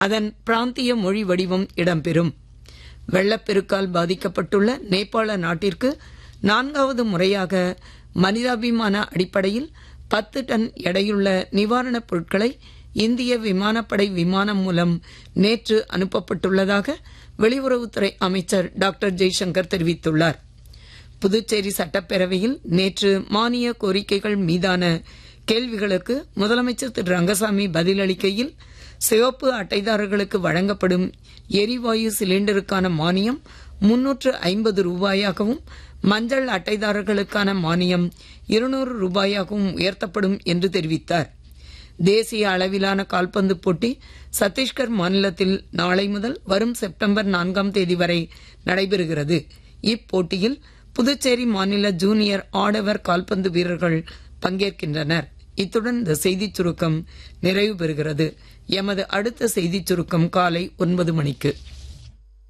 அதன் பிராந்திய மொழி வடிவம் இடம்பெறும் வெள்ளப்பெருக்கால் பாதிக்கப்பட்டுள்ள நேபாள நாட்டிற்கு நான்காவது முறையாக மனிதாபிமான அடிப்படையில் பத்து டன் எடையுள்ள நிவாரணப் பொருட்களை இந்திய விமானப்படை விமானம் மூலம் நேற்று அனுப்பப்பட்டுள்ளதாக வெளியுறவுத்துறை அமைச்சர் டாக்டர் ஜெய்சங்கர் தெரிவித்துள்ளார் புதுச்சேரி சட்டப்பேரவையில் நேற்று மானிய கோரிக்கைகள் மீதான கேள்விகளுக்கு முதலமைச்சர் திரு ரங்கசாமி பதிலளிக்கையில் சிவப்பு அட்டைதாரர்களுக்கு வழங்கப்படும் எரிவாயு சிலிண்டருக்கான மானியம் முன்னூற்று ஐம்பது ரூபாயாகவும் மஞ்சள் அட்டைதாரர்களுக்கான மானியம் இருநூறு ரூபாயாகவும் உயர்த்தப்படும் என்று தெரிவித்தார் தேசிய அளவிலான கால்பந்து போட்டி சத்தீஸ்கர் மாநிலத்தில் நாளை முதல் வரும் செப்டம்பர் நான்காம் தேதி வரை நடைபெறுகிறது இப்போட்டியில் புதுச்சேரி மாநில ஜூனியர் ஆடவர் கால்பந்து வீரர்கள் பங்கேற்கின்றனர் இத்துடன் இந்த செய்திச் சுருக்கம் நிறைவு பெறுகிறது எமது அடுத்த செய்திச் சுருக்கம் காலை ஒன்பது மணிக்கு